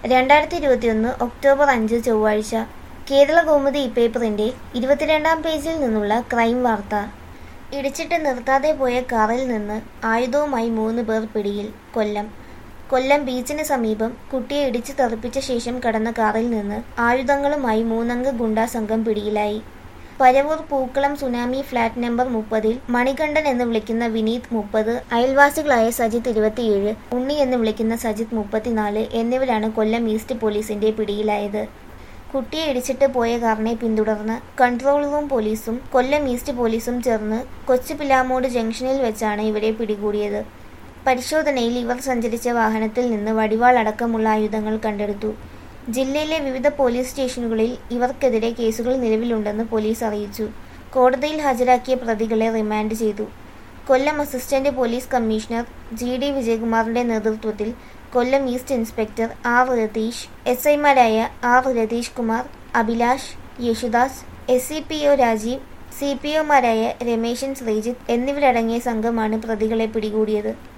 രണ്ടായിരത്തി ഇരുപത്തിയൊന്ന് ഒക്ടോബർ അഞ്ച് ചൊവ്വാഴ്ച കേരള കൗമുദി ഇപ്പേപ്പറിന്റെ ഇരുപത്തിരണ്ടാം പേജിൽ നിന്നുള്ള ക്രൈം വാർത്ത ഇടിച്ചിട്ട് നിർത്താതെ പോയ കാറിൽ നിന്ന് ആയുധവുമായി മൂന്ന് പേർ പിടിയിൽ കൊല്ലം കൊല്ലം ബീച്ചിന് സമീപം കുട്ടിയെ ഇടിച്ചു തെറിപ്പിച്ച ശേഷം കടന്ന കാറിൽ നിന്ന് ആയുധങ്ങളുമായി മൂന്നംഗ ഗുണ്ടാ സംഘം പിടിയിലായി പരവൂർ പൂക്കളം സുനാമി ഫ്ളാറ്റ് നമ്പർ മുപ്പതിൽ മണികണ്ഠൻ എന്ന് വിളിക്കുന്ന വിനീത് മുപ്പത് അയൽവാസികളായ സജിത്ത് ഇരുപത്തിയേഴ് ഉണ്ണി എന്ന് വിളിക്കുന്ന സജിത്ത് മുപ്പത്തിനാല് എന്നിവരാണ് കൊല്ലം ഈസ്റ്റ് പോലീസിന്റെ പിടിയിലായത് കുട്ടിയെ ഇടിച്ചിട്ട് പോയ കാറിനെ പിന്തുടർന്ന് കൺട്രോൾ റൂം പോലീസും കൊല്ലം ഈസ്റ്റ് പോലീസും ചേർന്ന് കൊച്ചുപിലാമോട് ജംഗ്ഷനിൽ വെച്ചാണ് ഇവരെ പിടികൂടിയത് പരിശോധനയിൽ ഇവർ സഞ്ചരിച്ച വാഹനത്തിൽ നിന്ന് വടിവാൾ അടക്കമുള്ള ആയുധങ്ങൾ കണ്ടെടുത്തു ജില്ലയിലെ വിവിധ പോലീസ് സ്റ്റേഷനുകളിൽ ഇവർക്കെതിരെ കേസുകൾ നിലവിലുണ്ടെന്ന് പോലീസ് അറിയിച്ചു കോടതിയിൽ ഹാജരാക്കിയ പ്രതികളെ റിമാൻഡ് ചെയ്തു Kollam assistant police commissioner G D വിജയകുമാറിന്റെ നേതൃത്വത്തിൽ Kollam east inspector R Ratheesh S ഐമാരായ R Ratheesh Kumar Abhilash Yesudas S C P O Rajeev C P ഒമാരായ രമേശൻ ശ്രീജിത്ത് എന്നിവരടങ്ങിയ സംഘമാണ് പ്രതികളെ പിടികൂടിയത്